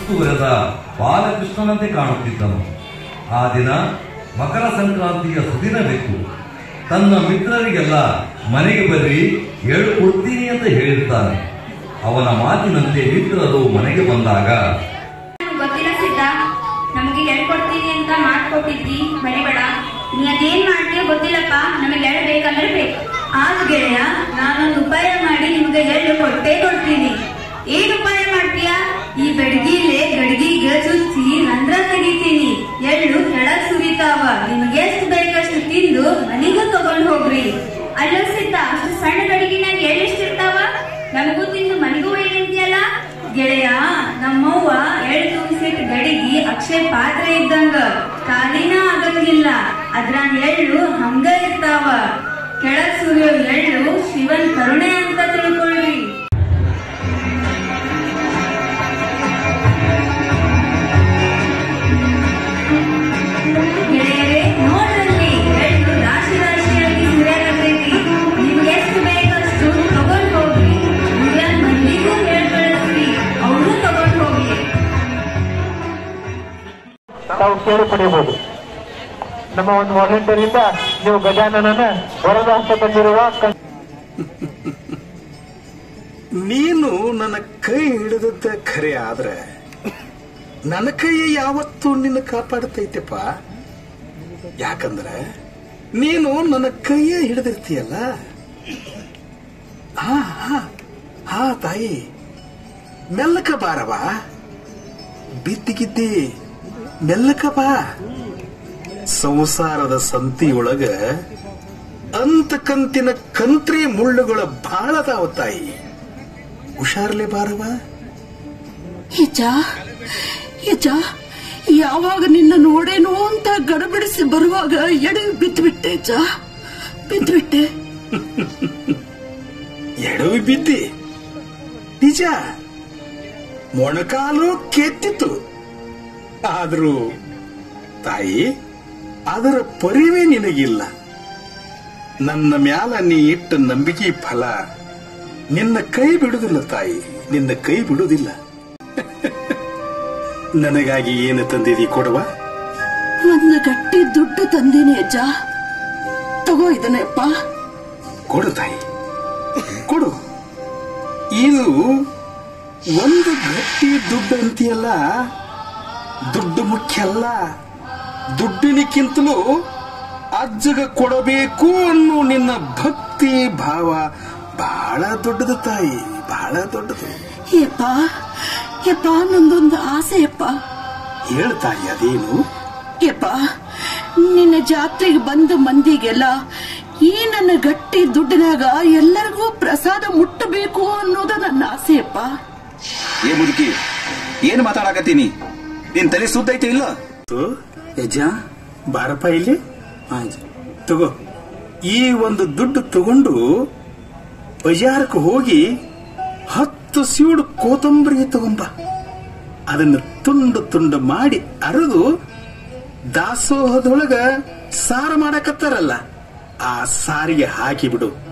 ಸುತ್ತುವರೆದ ಬಾಲಕೃಷ್ಣನಂತೆ ಕಾಣುತ್ತಿದ್ದನು ಆ ದಿನ ಮಕರ ಸಂಕ್ರಾಂತಿಯ ಸುದಿನವಿತ್ತು ತನ್ನ ಮಿತ್ರರಿಗೆಲ್ಲ ಮನೆಗೆ ಬರ್ರಿ ಎಳ್ಳು ಕೊಡ್ತೀನಿ ಅಂತ ಹೇಳಿರ್ತಾನೆ ಅವನ ಮಾತಿನಂತೆ ಮಿತ್ರರು ಮನೆಗೆ ಬಂದಾಗ ಗೊತ್ತಿಲ್ಲ ಸಿದ್ಧ ನಮಗೆ ಹೇಳ್ಕೊಡ್ತೀನಿ ಅಂತ ಮಾಡ್ಕೊಟ್ಟಿದ್ದಿ ಮರಿಬೇಡ ನೀ ಅದೇನ್ ಮಾಡ್ತೀಯ ಗೊತ್ತಿಲ್ಲಪ್ಪ ನಮಗೆ ಎಳ್ಳು ಬೇಕಂದ್ರೆ ಬೇಕು ಆಗ ಗೆಳೆಯ ನಾನೊಂದು ಉಪಾಯ ಮಾಡಿ ನಿಮ್ಗೆ ಎಳ್ಳು ಕೊಟ್ಟೇ ಕೊಡ್ತೀನಿ ಏನ್ ಉಪಾಯ ಮಾಡ್ತೀಯ ಈ ಬೆಡಗಿಲೆ ಗಡ್ಗಿಗೆ ಚುಚ್ಚಿ ರಂಧ್ರ ತೆಗಿತೀನಿ ಎಳ್ಳು ಕೆಳಗ್ ಸುರಿತಾವ ನಿಮ್ಗೆ ಎಷ್ಟು ಬೇಕಷ್ಟು ತಿಂದು ಮನೆಗೂ ತಗೊಂಡ್ ಹೋಗ್ರಿ ಅಲ್ಲ ಸಿದ್ಧ ಅಷ್ಟು ಸಣ್ಣ ಗಡಿಗಿನಾಗ ಎಳ್ಳು ಎಷ್ಟಿರ್ತಾವ ನಮಗೂ ತಿಂದು ಮನೆಗೂ ಒಯ್ಯಂತಿಯಲ್ಲ ಗೆಳೆಯ ನಮ್ಮವ್ವ ಎಳ್ ತುಂಬಿಸಿಟ್ ಗಡಿಗಿ ಅಕ್ಷಯ ಪಾತ್ರೆ ಇದ್ದಂಗ ಖಾಲಿನ ಆಗಂಗಿಲ್ಲ ಅದ್ರಾನ್ ಎಳ್ಳು ಹಂಗ ಇರ್ತಾವ ಕೆಳಗ್ ಸುರಿಯೋ ಎಳ್ಳು ಶಿವನ್ ಕರುಣೆ ಅಂತ ತಿಳ್ಕೊಳ್ರಿ ಗೆಳೆಯರೇ ನೋಡ್ರಲ್ಲಿ ಎಳ್ಳು ರಾಶಿ ರಾಶಿಯಾಗಿ ಸುರಿಯಾಕತೈತಿ ನಿಮ್ಗೆ ಎಷ್ಟು ಬೇಕಷ್ಟು ತಗೊಂಡ್ ಹೋಗ್ರಿ ಊರಾನ್ ಮಂದಿಗೂ ಹೇಳ್ ಕಳಿಸ್ರಿ ಅವರು ತಗೊಂಡ್ ಹೋಗ್ಲಿ ತಾವು ಕೇಳಿ ಪಡೆಯಬಹುದು ನಮ್ಮ ಒಂದು ವಾಲಂಟಿಯರ್ ಇಂದ ನೀವು ಗಜಾನನನ ವರದಾಸ್ತ ಬಂದಿರುವ ಕಂ- ನೀನು ನನ್ನ ಕೈ ಹಿಡಿದದ್ದ ಖರೆ ಆದ್ರೆ ನನ್ನ ಕೈ ಯಾವತ್ತೂ ನಿನ್ನ ಕಾಪಾಡ್ತೈತೆಪ್ಪ ಯಾಕಂದ್ರೆ ನೀನು ನನ್ನ ಕೈಯೇ ಹಿಡಿದಿರ್ತೀಯಲ್ಲ ಹಾ ಹಾ ಹಾ ತಾಯಿ ಮೆಲ್ಲಕ ಬಾರವ ಬಿದ್ದಿಗಿದ್ದಿ ಮೆಲ್ಲಕ ಬಾ ಸಂಸಾರದ ಸಂತಿಯೊಳಗ ಅಂತ ಕಂತಿನ ಕಂತ್ರಿ ಮುಳ್ಳುಗಳ ಬಾಳದಾವ ತಾಯಿ ಹುಷಾರ್ಲೆ ಬಾರವ ಯಜ ಯಜ ಯಾವಾಗ ನಿನ್ನ ನೋಡೇನೋ ಅಂತ ಗಡಬಿಡಿಸಿ ಬರುವಾಗ ಎಡೆ ಬಿದ್ದುಬಿಟ್ಟೆ ಅಜ್ಜ ಬಿದ್ದುಬಿಟ್ಟೆ ಎಡವಿ ಬಿದ್ದಿ ನಿಜ ಮೊಣಕಾಲು ಕೆತ್ತಿತ್ತು ಆದ್ರೂ ತಾಯಿ ಅದರ ಪರಿವೇ ನಿನಗಿಲ್ಲ ನನ್ನ ಮ್ಯಾಲ ನೀ ಇಟ್ಟ ನಂಬಿಕೆ ಫಲ ನಿನ್ನ ಕೈ ಬಿಡುವುದಿಲ್ಲ ತಾಯಿ ನಿನ್ನ ಕೈ ಬಿಡುವುದಿಲ್ಲ ನನಗಾಗಿ ಏನು ತಂದಿದಿ ಕೊಡುವ ಒಂದು ಗಟ್ಟಿ ದುಡ್ಡು ತಂದೀನಿ ಅಜ್ಜ ತಗೋ ಇದನ್ನಪ್ಪ ಕೊಡು ತಾಯಿ ಕೊಡು ಇದು ಒಂದು ಗಟ್ಟಿ ದುಡ್ಡು ಅಂತೀಯಲ್ಲ ದುಡ್ಡು ಮುಖ್ಯ ಅಲ್ಲ ದುಡ್ಡಿನಕ್ಕಿಂತಲೂ ಅಜ್ಜಗ ಕೊಡಬೇಕು ಅನ್ನೋ ನಿನ್ನ ಭಕ್ತಿ ಭಾವ ಬಹಳ ದೊಡ್ಡದು ತಾಯಿ ಬಹಳ ದೊಡ್ಡದು ಯಪ್ಪ ಯಪ್ಪ ನಂದೊಂದು ಆಸೆ ಯಪ್ಪ ಹೇಳು ತಾಯಿ ಅದೇನು ಯಪ್ಪ ನಿನ್ನ ಜಾತ್ರೆಗೆ ಬಂದ ಮಂದಿಗೆಲ್ಲ ಈ ನನ್ನ ಗಟ್ಟಿ ದುಡ್ಡಿನಾಗ ಎಲ್ಲರಿಗೂ ಪ್ರಸಾದ ಮುಟ್ಟಬೇಕು ಅನ್ನೋದು ನನ್ನ ಆಸೆ ಯಪ್ಪ ಏ ಮುದುಕಿ ಏನ್ ಮಾತಾಡಕತ್ತೀನಿ ನಿನ್ ತಲೆ ಸುದ್ದ ಐತೆ ಇಲ್ಲ ಯಜ ಬಾರಪ್ಪ ಇಲ್ಲಿ ತಗೋ ಈ ಒಂದು ದುಡ್ಡು ತಗೊಂಡು ಬಜಾರಕ್ಕೆ ಹೋಗಿ ಹತ್ತು ಸೀಡು ಕೋತಂಬರಿ ತಗೊಂಬ ಅದನ್ನ ತುಂಡು ತುಂಡು ಮಾಡಿ ಅರೆದು ದಾಸೋಹದೊಳಗ ಸಾರು ಮಾಡಕತ್ತಾರಲ್ಲ ಆ ಸಾರಿಗೆ ಹಾಕಿ ಬಿಡು